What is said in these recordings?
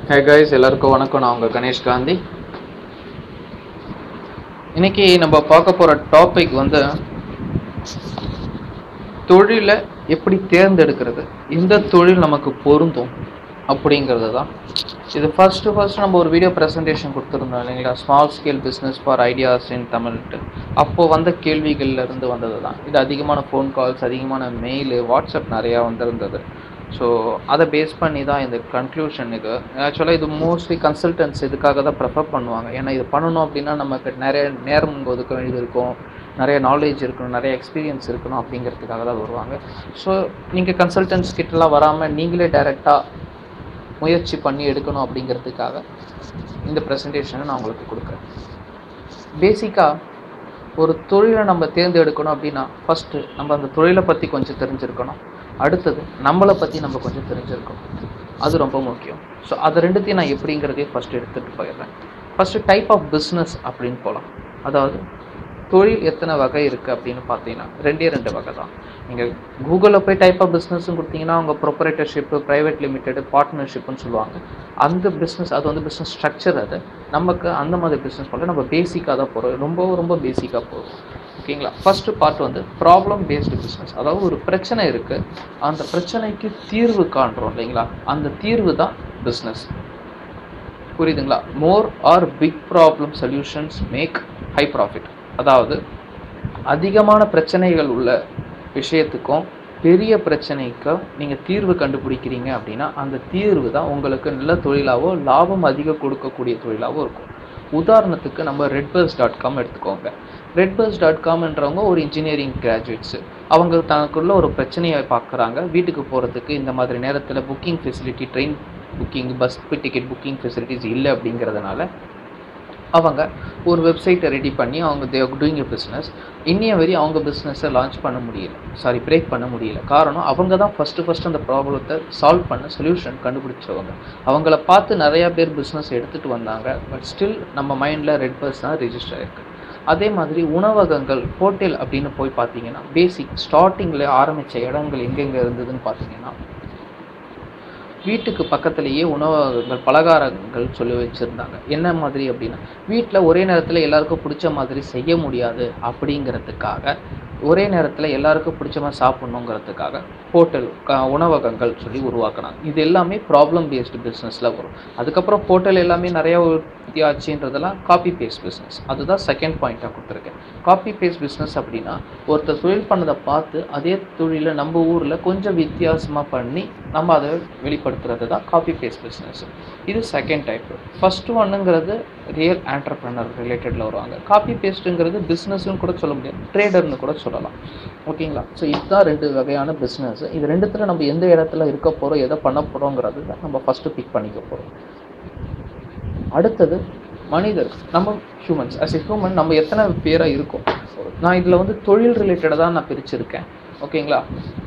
hey guys எல்லாருக்கும் வணக்கம் நான் உங்கள் கணேஷ் காந்தி இன்னைக்கு நம்ம பார்க்க போகிற டாபிக் வந்து தொழிலை எப்படி தேர்ந்தெடுக்கிறது எந்த தொழில் நமக்கு பொருந்தும் அப்படிங்கிறது தான் இது ஃபர்ஸ்ட்டு ஃபர்ஸ்ட் நம்ம ஒரு வீடியோ ப்ரெசன்டேஷன் கொடுத்துருந்தோம் இல்லைங்களா small scale business for ideas in தமிழ்ட்டு அப்போ வந்த கேள்விகள்ல இருந்து வந்தது தான் இது அதிகமான ஃபோன் கால்ஸ் அதிகமான மெயிலு வாட்ஸ்அப் நிறையா வந்திருந்தது ஸோ அதை பேஸ் பண்ணி தான் இந்த கன்க்ளூஷன் இது ஆக்சுவலாக இது மோஸ்ட்லி கன்சல்டன்ஸ் இதுக்காக தான் ப்ரிஃபர் பண்ணுவாங்க ஏன்னா இது பண்ணணும் அப்படின்னா நமக்கு நிறைய நேரம் ஒதுக்க வேண்டியது இருக்கும் நிறைய நாலேஜ் இருக்கணும் நிறைய எக்ஸ்பீரியன்ஸ் இருக்கணும் அப்படிங்கிறதுக்காக தான் வருவாங்க ஸோ நீங்கள் கன்சல்டன்ஸ் கிட்டலாம் வராமல் நீங்களே டைரெக்டாக முயற்சி பண்ணி எடுக்கணும் அப்படிங்கிறதுக்காக இந்த ப்ரெசன்டேஷனை நான் உங்களுக்கு கொடுக்குறேன் பேசிக்காக ஒரு தொழிலை நம்ம தேர்ந்தெடுக்கணும் அப்படின்னா ஃபஸ்ட்டு நம்ம அந்த தொழிலை பற்றி கொஞ்சம் தெரிஞ்சிருக்கணும் அடுத்தது நம்மளை பற்றி நம்ம கொஞ்சம் தெரிஞ்சிருக்கணும் அது ரொம்ப முக்கியம் ஸோ அது ரெண்டுத்தையும் நான் எப்படிங்கிறதையும் ஃபஸ்ட்டு எடுத்துகிட்டு போயிடுறேன் ஃபஸ்ட்டு டைப் ஆஃப் பிஸ்னஸ் அப்படின்னு போகலாம் அதாவது தொழில் எத்தனை வகை இருக்குது அப்படின்னு பார்த்தீங்கன்னா ரெண்டே ரெண்டு வகை தான் நீங்கள் கூகுளில் போய் டைப் ஆஃப் பிஸ்னஸ்னு கொடுத்தீங்கன்னா அவங்க ப்ரொப்பரேட்டர்ஷிப்பு ப்ரைவேட் லிமிடெட் பார்ட்னர்ஷிப்னு சொல்லுவாங்க அந்த பிஸ்னஸ் அது வந்து பிஸ்னஸ் ஸ்ட்ரக்சர் அது நமக்கு அந்த மாதிரி பிஸ்னஸ் பண்ணல நம்ம பேசிக்காக தான் போகிறோம் ரொம்ப ரொம்ப பேசிக்காக போகிறோம் ஓகேங்களா ஃபஸ்ட்டு பார்ட் வந்து ப்ராப்ளம் பேஸ்டு பிஸ்னஸ் அதாவது ஒரு பிரச்சனை இருக்குது அந்த பிரச்சனைக்கு தீர்வு காண்றோம் இல்லைங்களா அந்த தீர்வு தான் பிஸ்னஸ் புரியுதுங்களா more or big problem solutions make high profit அதாவது அதிகமான பிரச்சனைகள் உள்ள விஷயத்துக்கும் பெரிய பிரச்சனைக்கும் நீங்கள் தீர்வு கண்டுபிடிக்கிறீங்க அப்படின்னா அந்த தீர்வு தான் உங்களுக்கு நல்ல தொழிலாவோ லாபம் அதிகம் கொடுக்கக்கூடிய தொழிலாவோ இருக்கும் உதாரணத்துக்கு நம்ம ரெட்பர்ஸ் டாட் காம் எடுத்துக்கோங்க ரெட்பர்ஸ் டாட் காம்ன்றவங்க ஒரு இன்ஜினியரிங் கிராஜுவேட்ஸு அவங்க தனக்குள்ள ஒரு பிரச்சனையை பார்க்குறாங்க வீட்டுக்கு போகிறதுக்கு இந்த மாதிரி நேரத்தில் booking facility train booking bus ticket booking facilities இல்லை அப்படிங்கிறதுனால அவங்க ஒரு வெப்சைட்டை ரெடி பண்ணி அவங்க தே டூயிங் எ பிஸ்னஸ் இன்னைய வரை அவங்க பிஸ்னஸை லான்ச் பண்ண முடியல சாரி பிரேக் பண்ண முடியல காரணம் அவங்க தான் ஃபஸ்ட்டு ஃபஸ்ட்டு அந்த ப்ராப்ளத்தை சால்வ் பண்ண சொல்யூஷன் கண்டுபிடிச்சவங்க அவங்கள பார்த்து நிறையா பேர் பிஸ்னஸ் எடுத்துகிட்டு வந்தாங்க பட் ஸ்டில் நம்ம மைண்டில் ரெட் பர்ஸ் தான் ரிஜிஸ்டர் ஆயிருக்கு அதே மாதிரி உணவகங்கள் ஹோட்டல் அப்படின்னு போய் பார்த்தீங்கன்னா பேசிக் ஸ்டார்டிங்கில் ஆரம்பித்த இடங்கள் எங்கெங்கே இருந்ததுன்னு பார்த்தீங்கன்னா வீட்டுக்கு பக்கத்துலேயே உணவகங்கள் பலகாரங்கள் சொல்லி வச்சுருந்தாங்க என்ன மாதிரி அப்படின்னா வீட்டில் ஒரே நேரத்தில் எல்லாருக்கும் பிடிச்ச மாதிரி செய்ய முடியாது அப்படிங்கிறதுக்காக ஒரே நேரத்தில் எல்லாருக்கும் பிடிச்ச மாதிரி சாப்பிட்ணுங்கிறதுக்காக ஹோட்டல் க உணவகங்கள் சொல்லி உருவாக்கினாங்க இது எல்லாமே ப்ராப்ளம் பேஸ்டு பிஸ்னஸில் வரும் அதுக்கப்புறம் ஹோட்டல் எல்லாமே நிறையா உற்பத்தி ஆச்சுன்றதெல்லாம் காப்பி பேஸ்ட் பிஸ்னஸ் அதுதான் செகண்ட் பாயிண்ட்டாக கொடுத்துருக்கேன் காப்பி பேஸ்ட் பிஸ்னஸ் அப்படின்னா ஒருத்தர் தொழில் பண்ணதை பார்த்து அதே தொழிலை நம்ம ஊரில் கொஞ்சம் வித்தியாசமாக பண்ணி நம்ம அதை வெளிப்படுத்துறது தான் காப்பி பேஸ்ட் பிஸ்னஸ் இது செகண்ட் டைப் ஃபஸ்ட்டு ஒன்றுங்கிறது ரியல் ஆண்டர்ப்ரனர் ரிலேட்டடில் வருவாங்க காப்பி பேஸ்ட்டுங்கிறது பிஸ்னஸ்னு கூட சொல்ல முடியாது ட்ரேடர்னு கூட சொல்லலாம் ஓகேங்களா ஸோ இதுதான் ரெண்டு வகையான பிஸ்னஸ் இது ரெண்டுத்தில் நம்ம எந்த இடத்துல இருக்க போகிறோம் எதை பண்ண போகிறோங்கிறது தான் நம்ம ஃபஸ்ட்டு பிக் பண்ணிக்க போகிறோம் அடுத்தது மனிதர் நம்ம ஹியூமன்ஸ் அஸ் எ ஹியூமன் நம்ம எத்தனை பேராக இருக்கோம் நான் இதில் வந்து தொழில் ரிலேட்டடாக தான் நான் பிரிச்சிருக்கேன் ஓகேங்களா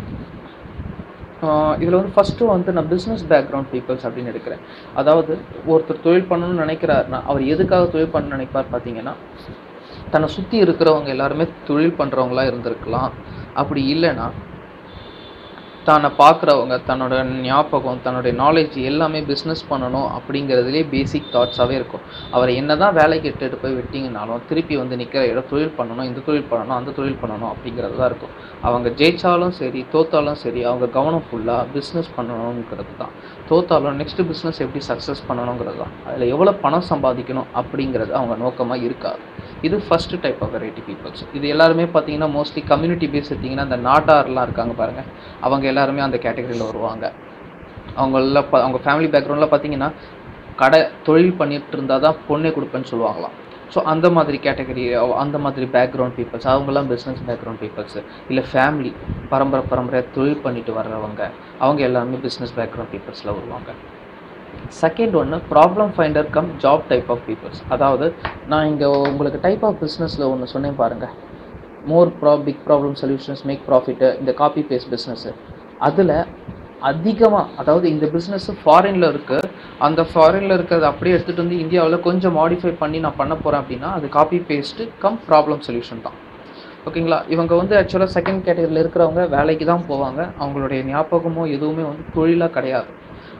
இதில் வந்து ஃபஸ்ட்டு வந்து நான் பிஸ்னஸ் பேக்ரவுண்ட் பீப்புள்ஸ் அப்படின்னு எடுக்கிறேன் அதாவது ஒருத்தர் தொழில் பண்ணணும்னு நினைக்கிறாருன்னா அவர் எதுக்காக தொழில் பண்ண நினைப்பார் பார்த்தீங்கன்னா தன்னை சுற்றி இருக்கிறவங்க எல்லாருமே தொழில் பண்ணுறவங்களா இருந்திருக்கலாம் அப்படி இல்லைன்னா தன்னை பார்க்குறவங்க தன்னோட ஞாபகம் தன்னுடைய நாலேஜ் எல்லாமே பிஸ்னஸ் பண்ணணும் அப்படிங்கிறதுலே பேசிக் தாட்ஸாகவே இருக்கும் அவரை என்ன தான் வேலைக்கு எடுத்துகிட்டு போய் விட்டிங்கனாலும் திருப்பி வந்து நிற்கிற இடம் தொழில் பண்ணணும் இந்த தொழில் பண்ணணும் அந்த தொழில் பண்ணணும் அப்படிங்கிறது தான் இருக்கும் அவங்க ஜெயிச்சாலும் சரி தோத்தாலும் சரி அவங்க கவனம் ஃபுல்லாக பிஸ்னஸ் பண்ணணுங்கிறது தான் தோத்தாலும் நெக்ஸ்ட் பிஸ்னஸ் எப்படி சக்ஸஸ் பண்ணணுங்கிறது தான் அதில் எவ்வளோ பணம் சம்பாதிக்கணும் அப்படிங்கிறது அவங்க நோக்கமாக இருக்காது இது first type of variety peoples இது எல்லாருமே பார்த்தீங்கன்னா மோஸ்ட்லி கம்யூனிட்டி பேஸ் எடுத்திங்கன்னா அந்த நாட்டார்லாம் இருக்காங்க பாருங்கள் அவங்க எல்லாருமே அந்த கேட்டகரியில் வருவாங்க அவங்கள ப அவங்க ஃபேமிலி பேக்ரவுண்டில் பார்த்தீங்கன்னா கடை தொழில் பண்ணிட்டு இருந்தால் தான் பொண்ணே கொடுப்பேன்னு சொல்லுவாங்களாம் ஸோ அந்த மாதிரி கேட்டகரி அந்த மாதிரி பேக்ரவுண்ட் பீப்புள்ஸ் அவங்கெல்லாம் பிஸ்னஸ் பேக்ரவுண்ட் பீப்புள்ஸு இல்லை ஃபேமிலி பரம்பரை பரம்பரையாக தொழில் பண்ணிட்டு வர்றவங்க அவங்க எல்லாருமே பிஸ்னஸ் பேக்ரவுண்ட் பீப்புள்ஸில் வருவாங்க செகண்ட் ஒன்று problem finder cum job type of peoples அதாவது நான் இங்கே உங்களுக்கு டைப் ஆஃப் பிஸ்னஸில் ஒன்று சொன்னேன் பாருங்கள் மோர் ப்ரா big problem solutions make profit இந்த காப்பி பேஸ்ட் பிஸ்னஸ்ஸு அதில் அதிகமாக அதாவது இந்த பிஸ்னஸ் ஃபாரினில் இருக்குது அந்த ஃபாரினில் இருக்கிறத அப்படியே எடுத்துகிட்டு வந்து இந்தியாவில் கொஞ்சம் மாடிஃபை பண்ணி நான் பண்ண போகிறேன் அப்படின்னா அது copy paste cum problem solution தான் ஓகேங்களா இவங்க வந்து ஆக்சுவலாக செகண்ட் கேட்டகரியில் இருக்கிறவங்க வேலைக்கு தான் போவாங்க அவங்களுடைய ஞாபகமோ எதுவுமே வந்து தொழிலாக கிடையாது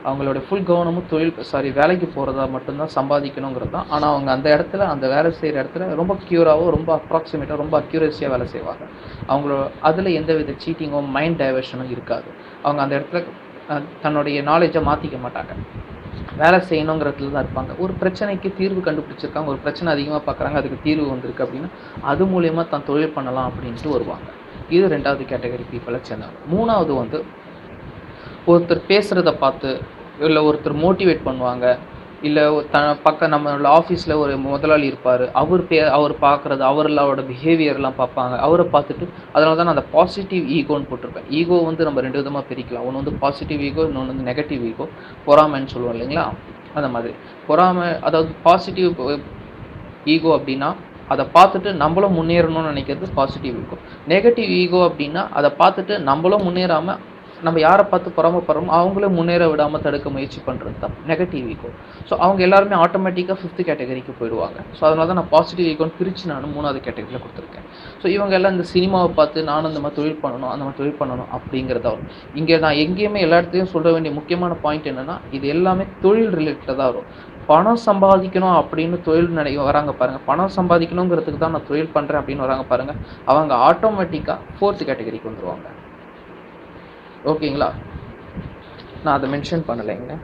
அவங்களோட ஃபுல் கவனமும் தொழில் சாரி வேலைக்கு போகிறதா மட்டும்தான் சம்பாதிக்கணுங்கிறது தான் ஆனால் அவங்க அந்த இடத்துல அந்த வேலை செய்கிற இடத்துல ரொம்ப க்யூராவோ ரொம்ப அப்ராக்சிமேட்டாக ரொம்ப அக்யூரஸியாக வேலை செய்வாங்க அவங்களோட அதில் எந்த வித சீட்டிங்கோ மைண்ட் டைவர்ஷனும் இருக்காது அவங்க அந்த இடத்துல அஹ், தன்னுடைய நாலேஜை மாற்றிக்க மாட்டாங்க வேலை செய்யணுங்கிறதுல தான் இருப்பாங்க ஒரு பிரச்சனைக்கு தீர்வு கண்டுபிடிச்சிருக்காங்க ஒரு பிரச்சனை அதிகமாக பார்க்குறாங்க அதுக்கு தீர்வு வந்திருக்கு அப்படின்னா அது மூலயமா தான் தொழில் பண்ணலாம் அப்படின்ட்டு வருவாங்க இது ரெண்டாவது கேட்டகரி பீப்புளை சேர்ந்தவங்க மூணாவது வந்து ஒருத்தர் பேசுகிறத பார்த்து இல்லை ஒருத்தர் மோட்டிவேட் பண்ணுவாங்க இல்லை த பக்கம் நம்மளோட ஆஃபீஸில் ஒரு முதலாளி இருப்பார் அவர் பே அவர் பார்க்குறது அவரோட பிஹேவியர்லாம் பார்ப்பாங்க அவரை பார்த்துட்டு அதனால தான் நான் அந்த பாசிட்டிவ் ஈகோன்னு போட்டிருப்பேன் ஈகோ வந்து நம்ம ரெண்டு விதமாக பிரிக்கலாம் ஒன்று வந்து பாசிட்டிவ் ஈகோ இன்னொன்று வந்து நெகட்டிவ் ஈகோ பொறாமைன்னு சொல்லுவோம் இல்லைங்களா அந்த மாதிரி பொறாமை அதாவது பாசிட்டிவ் ஈகோ அப்படின்னா அதை பார்த்துட்டு நம்மளும் முன்னேறணும்னு நினைக்கிறது பாசிட்டிவ் ஈகோ நெகட்டிவ் ஈகோ அப்படின்னா அதை பார்த்துட்டு நம்மளும் முன்னேறாமல் நம்ம யாரை பார்த்து பொறாமப்படுறோமோ அவங்களே முன்னேற விடாமல் தடுக்க முயற்சி பண்ணுறது தான் நெகட்டிவ் ஈகோ ஸோ அவங்க எல்லாருமே ஆட்டோமேட்டிக்காக ஃபிஃப்த் கேட்டகரிக்கு போயிடுவாங்க ஸோ அதனால தான் நான் பாசிட்டிவ் ஈகோன்னு பிரித்து நான் மூணாவது கேட்டகரியில் கொடுத்துருக்கேன் ஸோ இவங்க எல்லாம் இந்த சினிமாவை பார்த்து நானும் இந்த மாதிரி தொழில் பண்ணணும் அந்த மாதிரி தொழில் பண்ணணும் அப்படிங்கிறத வரும் இங்கே நான் எங்கேயுமே எல்லா இடத்துலையும் சொல்ல வேண்டிய முக்கியமான பாயிண்ட் என்னென்னா இது எல்லாமே தொழில் ரிலேட்டடாக வரும் பணம் சம்பாதிக்கணும் அப்படின்னு தொழில் நடை வராங்க பாருங்க பணம் சம்பாதிக்கணுங்கிறதுக்கு தான் நான் தொழில் பண்ணுறேன் அப்படின்னு வராங்க பாருங்க அவங்க ஆட்டோமேட்டிக்காக ஃபோர்த் கேட்டகரிக்கு வந்துருவாங்க ஓகேங்களா நான் அதை மென்ஷன் பண்ணலைங்க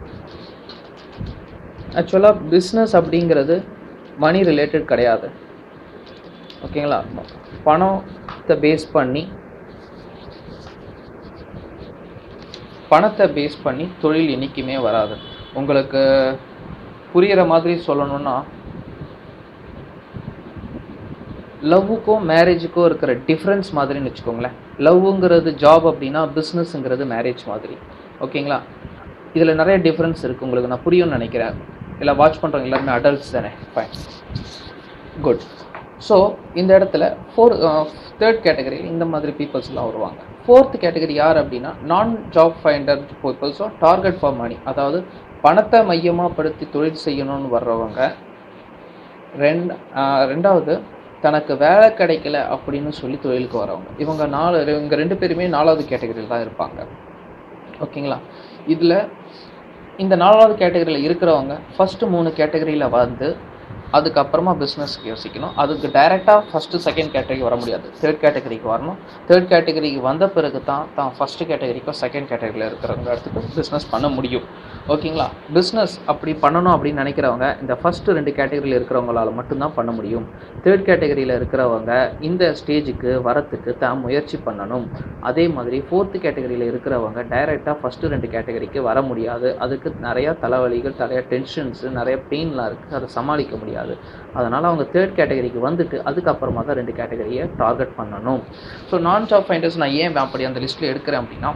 ஆக்சுவலாக பிஸ்னஸ் அப்படிங்கிறது மணி ரிலேட்டட் கிடையாது ஓகேங்களா பணத்தை பேஸ் பண்ணி பணத்தை பேஸ் பண்ணி தொழில் என்றைக்குமே வராது உங்களுக்கு புரிகிற மாதிரி சொல்லணும்னா லவ்வுக்கும் மேரேஜுக்கும் இருக்கிற டிஃப்ரென்ஸ் மாதிரின்னு வச்சுக்கோங்களேன் லவ்வுங்கிறது ஜாப் அப்படின்னா பிஸ்னஸ்ங்கிறது மேரேஜ் மாதிரி ஓகேங்களா இதில் நிறைய டிஃப்ரென்ஸ் இருக்குது உங்களுக்கு நான் புரியும்னு நினைக்கிறேன் இல்லை வாட்ச் பண்ணுறவங்க எல்லாருமே அடல்ட்ஸ் தானே ஃபைன் குட் ஸோ இந்த இடத்துல ஃபோர் தேர்ட் கேட்டகரி இந்த மாதிரி பீப்புள்ஸ்லாம் வருவாங்க ஃபோர்த் கேட்டகரி யார் அப்படின்னா நான் ஜாப் ஃபைண்டர் பீப்புள்ஸோ டார்கெட் ஃபார் மணி அதாவது பணத்தை மையமாக படுத்தி தொழில் செய்யணும்னு வர்றவங்க ரெண்டு ஆஹ் ரெண்டாவது தனக்கு வேலை கிடைக்கல அப்படின்னு சொல்லி தொழிலுக்கு வரவங்க இவங்க நாலு இவங்க ரெண்டு பேருமே நாலாவது கேட்டகரியில் தான் இருப்பாங்க ஓகேங்களா இதில் இந்த நாலாவது கேட்டகரியில் இருக்கிறவங்க ஃபஸ்ட்டு மூணு கேட்டகரியில் வந்து அதுக்கப்புறமா பிஸ்னஸ்க்கு யோசிக்கணும் அதுக்கு டைரெக்டாக ஃபஸ்ட்டு செகண்ட் கேட்டகரி வர முடியாது தேர்ட் கேட்டகரிக்கு வரணும் தேர்ட் கேட்டகரிக்கு வந்த பிறகு தான் தான் ஃபஸ்ட்டு கேட்டகரிக்கோ செகண்ட் கேட்டகரியில் இருக்கிறவங்க இடத்துக்கு பிஸ்னஸ் பண்ண முடியும் ஓகேங்களா பிஸ்னஸ் அப்படி பண்ணணும் அப்படின்னு நினைக்கிறவங்க இந்த ஃபஸ்ட்டு ரெண்டு கேட்டகரியில் இருக்கிறவங்களால மட்டும்தான் பண்ண முடியும் தேர்ட் கேட்டகரியில் இருக்கிறவங்க இந்த ஸ்டேஜுக்கு வரத்துக்கு தான் முயற்சி பண்ணணும் அதே மாதிரி ஃபோர்த்து கேட்டகரியில் இருக்கிறவங்க டைரெக்டாக ஃபஸ்ட்டு ரெண்டு கேட்டகரிக்கு வர முடியாது அதுக்கு நிறையா தலைவலிகள் நிறைய டென்ஷன்ஸு நிறைய பெயின்லாம் இருக்குது அதை சமாளிக்க முடியாது அதனால் அவங்க தேர்ட் கேட்டகரிக்கு வந்துட்டு அதுக்கப்புறமா தான் ரெண்டு கேட்டகரியை டார்கெட் பண்ணணும் ஸோ நான் ஜாப் ஃபைண்டர்ஸ் நான் ஏன் அப்படி அந்த லிஸ்ட்டில் எடுக்கிறேன் அப்படின்னா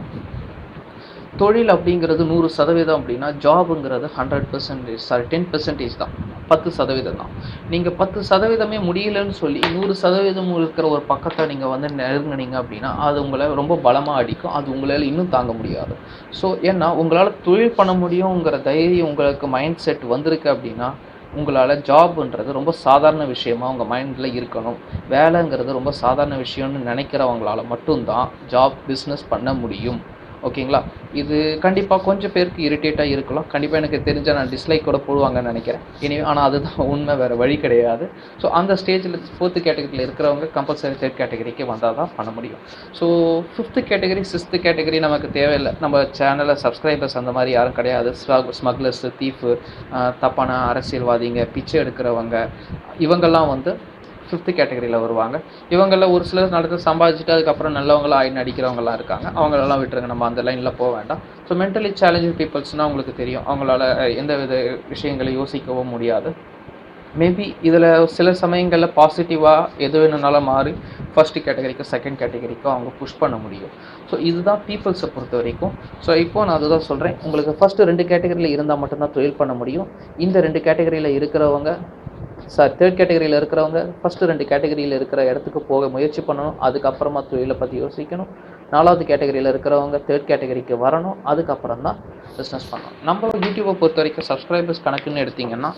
தொழில் அப்படிங்கிறது நூறு சதவீதம் அப்படின்னா ஜாபுங்கிறது hundred percentage sorry ten percentage தான் பத்து சதவீதம் தான் நீங்கள் பத்து சதவீதமே முடியலன்னு சொல்லி நூறு சதவீதம் இருக்கிற ஒரு பக்கத்தை நீங்கள் வந்து நெருங்குனீங்க அப்படின்னா அது உங்களை ரொம்ப பலமாக அடிக்கும் அது உங்களால் இன்னும் தாங்க முடியாது ஸோ ஏன்னா உங்களால் தொழில் பண்ண முடியுங்கிற தைரியம் உங்களுக்கு மைண்ட் செட் வந்திருக்கு அப்படின்னா உங்களால் ஜாப்ன்றது ரொம்ப சாதாரண விஷயமா உங்கள் மைண்டில் இருக்கணும் வேலைங்கிறது ரொம்ப சாதாரண விஷயம்னு நினைக்கிறவங்களால மட்டும்தான் ஜாப் பிஸ்னஸ் பண்ண முடியும் ஓகேங்களா இது கண்டிப்பாக கொஞ்சம் பேருக்கு இரிட்டேட்டாக இருக்கலாம் கண்டிப்பாக எனக்கு தெரிஞ்ச நான் டிஸ்லைக் கூட போடுவாங்கன்னு நினைக்கிறேன் இனி ஆனால் அதுதான் உண்மை வேறு வழி கிடையாது ஸோ அந்த ஸ்டேஜில் ஃபோர்த்து கேட்டகரியில் இருக்கிறவங்க கம்பல்சரி தேர்ட் கேட்டகரிக்கு வந்தால் தான் பண்ண முடியும் so fifth category sixth category நமக்கு தேவையில்லை நம்ம சேனலில் சப்ஸ்கிரைபர்ஸ் அந்த மாதிரி யாரும் கிடையாது ஸ்மக்லர்ஸ் தீஃபு தப்பான அரசியல்வாதிங்க பிச்சை எடுக்கிறவங்க இவங்கெல்லாம் வந்து ஃபிஃப்த்து கேட்டகரியில் வருவாங்க இவங்களில் ஒரு சிலர் நடந்து சம்பாதிச்சுட்டு அதுக்கப்புறம் நல்லவங்களா ஆகி நடிக்கிறவங்கலாம் இருக்காங்க அவங்களெல்லாம் விட்டுருங்க நம்ம அந்த லைனில் போக வேண்டாம் ஸோ மென்டலி சேலஞ்சிங் பீப்புள்ஸ்னால் உங்களுக்கு தெரியும் அவங்களால அஹ், எந்த வித விஷயங்களை யோசிக்கவும் முடியாது மேபி இதில் சில சமயங்களில் பாசிட்டிவாக எது வேணும்னாலும் மாறி ஃபஸ்ட்டு கேட்டகரிக்கும் செகண்ட் கேட்டகரிக்கும் அவங்க புஷ் பண்ண முடியும் ஸோ இதுதான் பீப்புள்ஸை பொறுத்த வரைக்கும் ஸோ இப்போ நான் அதுதான் சொல்கிறேன் உங்களுக்கு ஃபஸ்ட்டு ரெண்டு கேட்டகரியில் இருந்தால் மட்டும்தான் தொழில் பண்ண முடியும் இந்த ரெண்டு கேட்டகரியில் இருக்கிறவங்க சார் தேர்ட் கேட்டகரியில் இருக்கிறவங்க ஃபஸ்ட்டு ரெண்டு கேட்டகரியில் இருக்கிற இடத்துக்கு போக முயற்சி பண்ணணும் அதுக்கப்புறமா தொழிலை பற்றி யோசிக்கணும் நாலாவது கேட்டகரியில் இருக்கிறவங்க தேர்ட் கேட்டகரிக்கு வரணும் அதுக்கப்புறம் தான் பிஸ்னஸ் பண்ணணும் நம்ம யூடியூப்பை பொறுத்த வரைக்கும் சப்ஸ்கிரைபர்ஸ் கணக்குன்னு எடுத்திங்கன்னா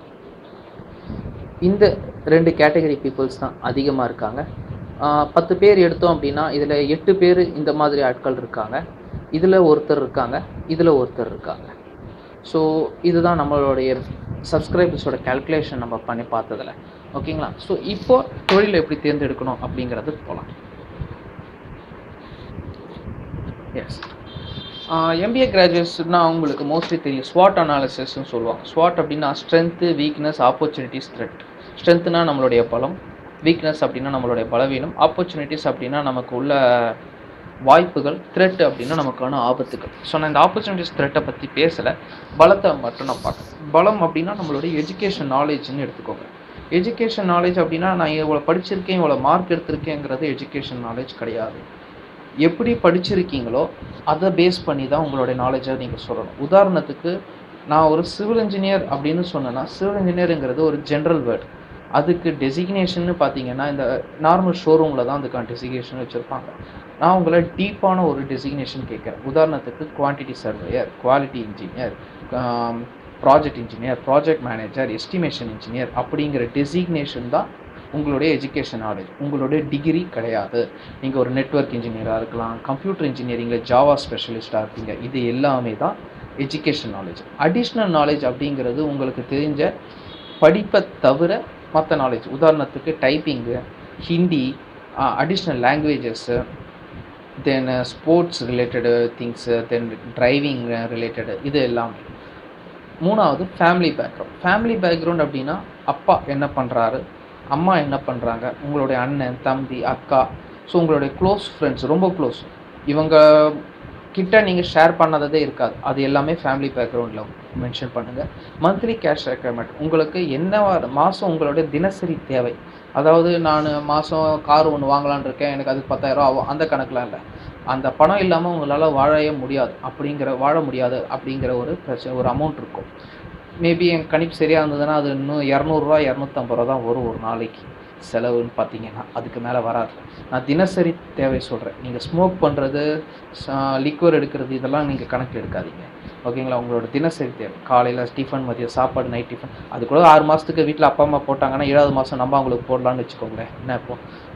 இந்த ரெண்டு கேட்டகரி பீப்புள்ஸ் தான் அதிகமாக இருக்காங்க ஆஹ் பத்து பேர் எடுத்தோம் அப்படின்னா இதில் எட்டு பேர் இந்த மாதிரி ஆட்கள் இருக்காங்க இதில் ஒருத்தர் இருக்காங்க இதில் ஒருத்தர் இருக்காங்க ஸோ இதுதான் நம்மளுடைய சப்ஸ்கிரைபர்ஸோட கால்குலேஷன் நம்ம பண்ணி பார்த்ததில் ஓகேங்களா ஸோ இப்போ தொழிலை எப்படி தேர்ந்தெடுக்கணும் அப்படிங்கிறதுக்கு போகலாம் எஸ் எம்பிஏ கிராஜுவேட்ஸ்னா உங்களுக்கு மோஸ்ட்லி தெரியும் ஸ்வாட் அனாலிசிஸ்னு சொல்லுவாங்க ஸ்வாட் அப்படின்னா ஸ்ட்ரென்த்து வீக்னஸ் ஆப்பர்ச்சுனிட்டிஸ் த்ரெட் ஸ்ட்ரென்த்னா நம்மளுடைய பலம் வீக்னஸ் அப்படின்னா நம்மளுடைய பலவீனம் ஆப்பர்ச்சுனிட்டிஸ் அப்படின்னா நமக்கு உள்ள வாய்ப்புகள் த்ரெட் அப்படின்னா நமக்கான ஆபத்துகள் ஸோ நான் இந்த ஆப்பர்ச்சுனிட்டிஸ் த்ரெட்டை பற்றி பேசலை பலத்தை மட்டும் நான் பார்க்குறேன் பலம் அப்படின்னா நம்மளுடைய எஜுகேஷன் நாலேஜ்னு எடுத்துக்கோங்க எஜுகேஷன் நாலேஜ் அப்படின்னா நான் இவ்வளோ படிச்சிருக்கேன் இவ்வளோ மார்க் எடுத்திருக்கேங்கிறது எஜுகேஷன் நாலேஜ் கிடையாது எப்படி படிச்சிருக்கீங்களோ அதை பேஸ் பண்ணி தான் உங்களுடைய நாலேஜை நீங்கள் சொல்லணும் உதாரணத்துக்கு நான் ஒரு சிவில் இன்ஜினியர் அப்படின்னு சொன்னேன்னா சிவில் இன்ஜினியருங்கிறது ஒரு ஜென்ரல் வேர்ட் அதுக்கு டெசிக்னேஷன்னு பார்த்தீங்கன்னா இந்த நார்மல் ஷோரூமில் தான் அதுக்கான டெசிக்னேஷன் வச்சுருப்பாங்க நான் உங்களை டீப்பான ஒரு டெசிக்னேஷன் கேட்குறேன் உதாரணத்துக்கு quantity surveyor quality engineer project engineer project manager estimation engineer அப்படிங்கிற டெசிக்னேஷன் தான் உங்களுடைய எஜுகேஷன் நாலேஜ் உங்களுடைய டிகிரி கிடையாது நீங்கள் ஒரு நெட்ஒர்க் இன்ஜினியராக இருக்கலாம் கம்ப்யூட்டர் இன்ஜினியரிங்கில் ஜாவா ஸ்பெஷலிஸ்ட்டாக இருப்பீங்க இது எல்லாமே தான் எஜுகேஷன் நாலேஜ் அடிஷ்னல் நாலேஜ் அப்படிங்கிறது உங்களுக்கு தெரிஞ்ச படிப்பை தவிர மற்ற நாலேஜ் உதாரணத்துக்கு டைப்பிங்கு Hindi additional languages then sports related things then driving related இது எல்லாமே மூணாவது ஃபேமிலி பேக்ரவுண்ட் ஃபேமிலி பேக்ரவுண்ட் அப்படின்னா அப்பா என்ன பண்ணுறாரு அம்மா என்ன பண்ணுறாங்க உங்களுடைய அண்ணன் தம்பி அக்கா ஸோ உங்களுடைய க்ளோஸ் ஃப்ரெண்ட்ஸ் ரொம்ப க்ளோஸ் இவங்க கிட்ட நீங்கள் ஷேர் பண்ணதே இருக்காது அது எல்லாமே ஃபேமிலி பேக்ரவுண்டில் மென்ஷன் பண்ணுங்கள் மந்த்லி கேஷ் ரெக்யர்மெண்ட் உங்களுக்கு என்ன மாதம் உங்களுடைய தினசரி தேவை அதாவது நான் மாதம் கார் ஒன்று வாங்கலான்னு இருக்கேன் எனக்கு அதுக்கு பத்தாயிரம் ஆகும் அந்த கணக்கெலாம் இல்லை அந்த பணம் இல்லாமல் உங்களால் வாழவே முடியாது அப்படிங்கிற வாழ முடியாது அப்படிங்கிற ஒரு பிரச்சனை ஒரு அமௌண்ட் இருக்கும் மேபி என் கணிப்பு சரியாக இருந்ததுன்னா அது இன்னும் இரநூறுவா இரநூத்தம்பது ரூபா தான் வரும் ஒரு நாளைக்கு செலவுன்னு பார்த்தீங்கன்னா அதுக்கு மேலே வராது நான் தினசரி தேவை சொல்கிறேன் நீங்கள் ஸ்மோக் பண்ணுறது லிக்வர் எடுக்கிறது இதெல்லாம் நீங்கள் கணக்கில் எடுக்காதீங்க ஓகேங்களா உங்களோட தினசரி தேவை காலையில் டிஃபன் மதியம் சாப்பாடு நைட் டிஃபன் அது கூட ஆறு மாதத்துக்கு வீட்டில் அப்பா அம்மா போட்டாங்கன்னா ஏழாவது மாதம் நம்ம அவங்களுக்கு போடலான்னு வச்சுக்கோங்களேன் என்ன இப்போ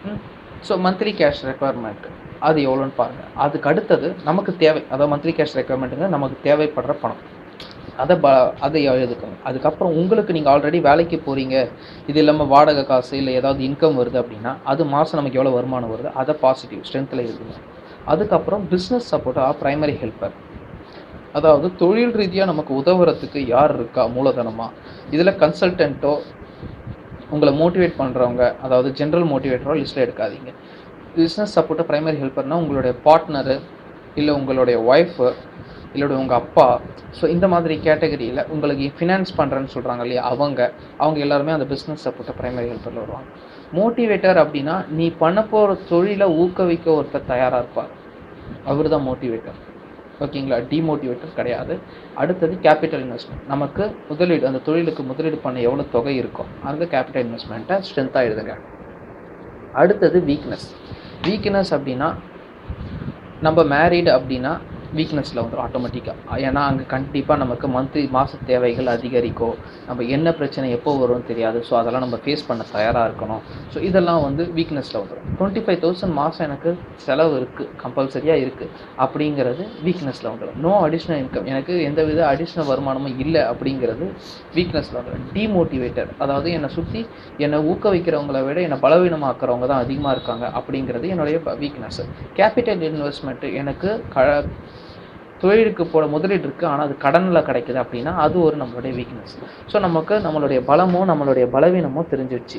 ஸோ மந்த்லி கேஷ் ரெக்குவயர்மெண்ட் அது எவ்வளோன்னு பாருங்கள் அதுக்கு அடுத்தது நமக்கு தேவை அதாவது மந்த்லி கேஷ் ரெக்குவயர்மெண்ட்டுங்க நமக்கு தேவைப்படுற பணம் அதை ப அதை எழுதுக்கோங்க அதுக்கப்புறம் உங்களுக்கு நீங்கள் ஆல்ரெடி வேலைக்கு போகிறீங்க இது இல்லாமல் வாடகை காசு இல்லை ஏதாவது இன்கம் வருது அப்படின்னா அது மாதம் நமக்கு எவ்வளோ வருமானம் வருது அதை பாசிட்டிவ் ஸ்ட்ரென்த்தில் இருக்குங்க அதுக்கப்புறம் பிஸ்னஸ் சப்போர்ட்டாக ப்ரைமரி ஹெல்ப்பர் அதாவது தொழில் ரீதியாக நமக்கு உதவுறதுக்கு யார் இருக்கா மூலதனமாக இதில் கன்சல்டண்ட்டோ உங்களை மோட்டிவேட் பண்ணுறவங்க அதாவது ஜென்ரல் மோட்டிவேட்டரோ லிஸ்ட்டில் எடுக்காதீங்க பிஸ்னஸ் சப்போர்ட்டாக ப்ரைமரி ஹெல்ப்பர்னால் உங்களுடைய பார்ட்னரு இல்லை உங்களுடைய ஒய்ஃபு இல்லோட உங்கள் அப்பா ஸோ இந்த மாதிரி கேட்டகரியில் உங்களுக்கு ஃபினான்ஸ் பண்ணுறேன்னு சொல்கிறாங்க இல்லையா அவங்க அவங்க எல்லாருமே அந்த பிஸ்னஸ் சப்போர்ட்டை ப்ரைமரி ஹெல்ப்பரில் வருவாங்க மோட்டிவேட்டர் அப்படின்னா நீ பண்ண போகிற தொழிலை ஊக்குவிக்க ஒருத்தர் தயாராக இருப்பார் அவர் தான் மோட்டிவேட்டர் ஓகேங்களா டிமோட்டிவேட்டர் கிடையாது அடுத்தது கேபிட்டல் இன்வெஸ்ட்மெண்ட் நமக்கு முதலீடு அந்த தொழிலுக்கு முதலீடு பண்ண எவ்வளோ தொகை இருக்கும் அந்த கேபிட்டல் இன்வெஸ்ட்மெண்ட்டை ஸ்ட்ரென்த்தாக எழுதுங்க அடுத்தது வீக்னஸ் வீக்னஸ் அப்படின்னா நம்ம மேரீடு அப்படின்னா வீக்னஸில் வந்துடும் ஆட்டோமேட்டிக்காக ஏன்னா அங்கே கண்டிப்பாக நமக்கு மந்த்லி மாத தேவைகள் அதிகரிக்கும் நம்ம என்ன பிரச்சனை எப்போ வரும்னு தெரியாது ஸோ அதெல்லாம் நம்ம ஃபேஸ் பண்ண தயாராக இருக்கணும் ஸோ இதெல்லாம் வந்து வீக்னஸில் வந்துடும் டுவெண்ட்டி ஃபைவ் தௌசண்ட் மாதம் எனக்கு செலவு இருக்குது கம்பல்சரியாக இருக்குது அப்படிங்கிறது வீக்னஸில் வந்துடும் நோ அடிஷ்னல் இன்கம் எனக்கு எந்த வித அடிஷ்னல் வருமானமும் இல்லை அப்படிங்கிறது வீக்னஸில் வந்துடும் டிமோட்டிவேட்டர் அதாவது என்னை சுற்றி என்னை ஊக்குவிக்கிறவங்கள விட என்னை பலவீனமாக்குறவங்க தான் அதிகமாக இருக்காங்க அப்படிங்கிறது என்னுடைய வீக்னஸ் கேபிட்டல் இன்வெஸ்ட்மெண்ட்டு எனக்கு க தொழிலுக்கு போட முதலீடு இருக்குது ஆனால் அது கடனில் கிடைக்குது அப்படின்னா அது ஒரு நம்மளுடைய வீக்னஸ் ஸோ நமக்கு நம்மளுடைய பலமோ நம்மளுடைய பலவீனமோ தெரிஞ்சிடுச்சு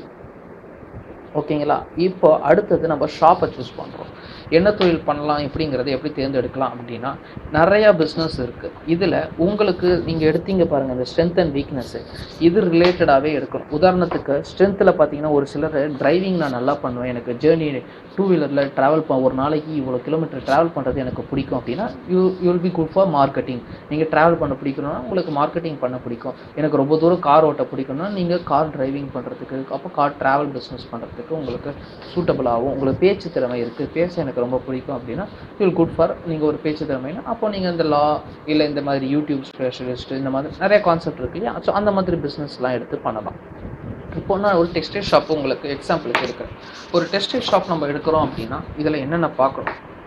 ஓகேங்களா இப்போ அடுத்தது நம்ம ஷாப்பை சூஸ் பண்ணுறோம் என்ன தொழில் பண்ணலாம் எப்படிங்கிறத எப்படி தேர்ந்தெடுக்கலாம் அப்படின்னா நிறையா பிஸ்னஸ் இருக்குது இதில் உங்களுக்கு நீங்கள் எடுத்தீங்க பாருங்கள் இந்த ஸ்ட்ரென்த் அண்ட் வீக்னஸ்ஸு இது ரிலேட்டடாகவே எடுக்கணும் உதாரணத்துக்கு ஸ்ட்ரென்த்தில் பார்த்தீங்கன்னா ஒரு சிலர் டிரைவிங் நான் நல்லா பண்ணுவேன் எனக்கு ஜேர்னி டூ வீலரில் ட்ராவல் ப ஒரு நாளைக்கு இவ்வளோ கிலோமீட்டர் ட்ராவல் பண்ணுறது எனக்கு பிடிக்கும் அப்படின்னா you you'll be good for marketing நீங்கள் ட்ராவல் பண்ண பிடிக்கணும்னா உங்களுக்கு மார்க்கெட்டிங் பண்ண பிடிக்கும் எனக்கு ரொம்ப தூரம் கார் ஓட்ட பிடிக்கும்னா நீங்கள் கார் டிரைவிங் பண்ணுறதுக்கு அப்போ கார் ட்ராவல் பிஸ்னஸ் பண்ணுறதுக்கு உங்களுக்கு சூட்டபிள் ஆகும் உங்களுக்கு பேச்சு திறமை இருக்குது பேச எனக்கு ரொம்ப பிடிக்கும் அப்படின்னா யூல் குட் ஃபார் நீங்கள் ஒரு பேச்சு திறமைனா அப்போ நீங்கள் இந்த லா இல்லை இந்த மாதிரி யூடியூப் ஸ்பெஷலிஸ்ட் இந்த மாதிரி நிறைய கான்செப்ட் இருக்கு இல்லையா ஸோ அந்த மாதிரி பிஸ்னஸ்லாம் எடுத்து பண்ணலாம் இப்போ நான் ஒரு டெக்ஸ்டைல் ஷாப் உங்களுக்கு எக்ஸாம்பிளுக்கு இருக்கிறேன் ஒரு டெக்ஸ்டைல் ஷாப் நம்ம எடுக்கிறோம் அப்படின்னா இதில் என்னென்ன பார்க்கணும்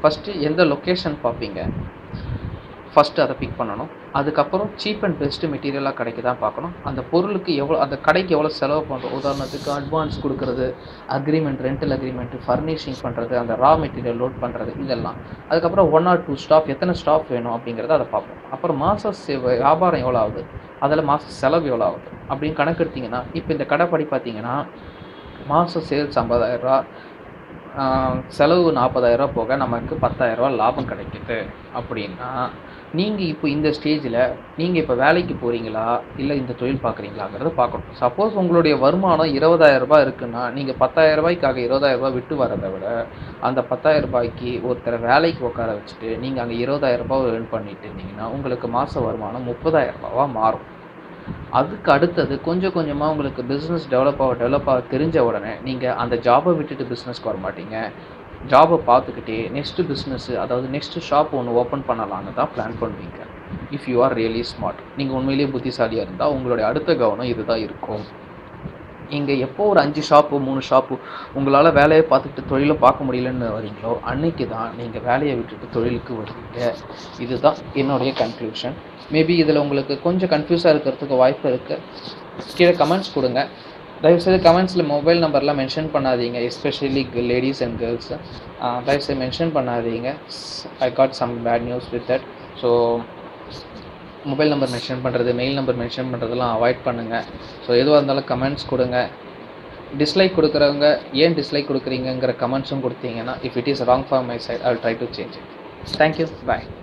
ஃபஸ்ட்டு எந்த லொக்கேஷன் பார்ப்பீங்க ஃபஸ்ட்டு அதை பிக் பண்ணணும் அதுக்கப்புறம் சீப் அண்ட் பெஸ்ட்டு மெட்டீரியலாக கிடைக்குதான் பார்க்கணும் அந்த பொருளுக்கு எவ்வளோ அந்த கடைக்கு எவ்வளோ செலவு பண்ணுறோம் உதாரணத்துக்கு அட்வான்ஸ் கொடுக்குறது அக்ரிமெண்ட் ரெண்டல் அக்ரிமெண்ட் ஃபர்னிஷிங் பண்ணுறது அந்த ரா மெட்டீரியல் லோட் பண்ணுறது இதெல்லாம் அதுக்கப்புறம் ஒன் ஆர் டூ ஸ்டாஃப் எத்தனை ஸ்டாஃப் வேணும் அப்படிங்கிறத அதை பார்ப்போம் அப்புறம் மாத வியாபாரம் எவ்வளோ ஆகுது அதில் மாத செலவு எவ்வளோ ஆகுது அப்படின்னு கணக்கு எடுத்தீங்கன்னா இப்போ இந்த கடைப்படி பார்த்தீங்கன்னா மாதம் சேல்ஸ் ஐம்பதாயிரரூவா செலவு நாற்பதாயிரரூவா போக நமக்கு பத்தாயிரரூவா லாபம் கிடைக்குது அப்படின்னா நீங்கள் இப்போ இந்த ஸ்டேஜில் நீங்கள் இப்போ வேலைக்கு போகிறீங்களா இல்லை இந்த தொழில் பார்க்குறீங்களாங்கிறத பார்க்கணும் சப்போஸ் உங்களுடைய வருமானம் இருபதாயிரம் ரூபாய் இருக்குன்னா நீங்கள் பத்தாயிரம் ரூபாய்க்காக இருபதாயிரம் ரூபாய் விட்டு வரதை விட அந்த பத்தாயிரம் ரூபாய்க்கு ஒருத்தரை வேலைக்கு உட்கார வச்சுட்டு நீங்கள் அங்கே இருபதாயிரம் ரூபாய் ஏர்ன் பண்ணிட்டு இருந்தீங்கன்னா உங்களுக்கு மாத வருமானம் முப்பதாயிரம் ரூபாவா மாறும் அதுக்கு அடுத்தது கொஞ்சம் கொஞ்சமாக உங்களுக்கு பிஸ்னஸ் டெவலப் ஆக டெவலப் ஆக தெரிஞ்ச உடனே நீங்கள் அந்த ஜாபை விட்டுட்டு பிஸ்னஸ்க்கு வர மாட்டீங்க ஜாபை பார்த்துக்கிட்டே நெக்ஸ்ட்டு பிஸ்னஸ்ஸு அதாவது நெக்ஸ்ட்டு ஷாப் ஒன்று ஓப்பன் பண்ணலான்னு தான் பிளான் பண்ணுவீங்க if you are really smart நீங்கள் உண்மையிலேயே புத்திசாலியாக இருந்தால் உங்களுடைய அடுத்த கவனம் இதுதான் இருக்கும் இங்கே எப்போ ஒரு அஞ்சு ஷாப்பு மூணு ஷாப்பு உங்களால் வேலையை பார்த்துட்டு தொழிலை பார்க்க முடியலன்னு வரீங்களோ அன்னைக்கு தான் நீங்கள் வேலையை விட்டுட்டு தொழிலுக்கு வருவீங்க இதுதான் என்னுடைய கன்க்ளூஷன் மேபி இதில் உங்களுக்கு கொஞ்சம் கன்ஃபியூஸாக இருக்கிறதுக்கு வாய்ப்பு இருக்குது கீழே கமெண்ட்ஸ் கொடுங்க தயவுசெய்து கமெண்ட்ஸில் மொபைல் நம்பர்லாம் மென்ஷன் பண்ணாதீங்க எஸ்பெஷலி லேடிஸ் அண்ட் கேர்ள்ஸ் தயவுசெய்து மென்ஷன் பண்ணாதீங்க I got some bad news with that so mobile number mention பண்ணுறது மெயில் நம்பர் மென்ஷன் பண்ணுறதெல்லாம் அவாய்ட் பண்ணுங்கள் ஸோ எதுவாக இருந்தாலும் கமெண்ட்ஸ் கொடுங்க டிஸ்லைக் கொடுக்குறவங்க ஏன் டிஸ்லைக் கொடுக்குறீங்கிற கமெண்ட்ஸும் கொடுத்தீங்கன்னா if it is wrong for my side I try to change it thank you bye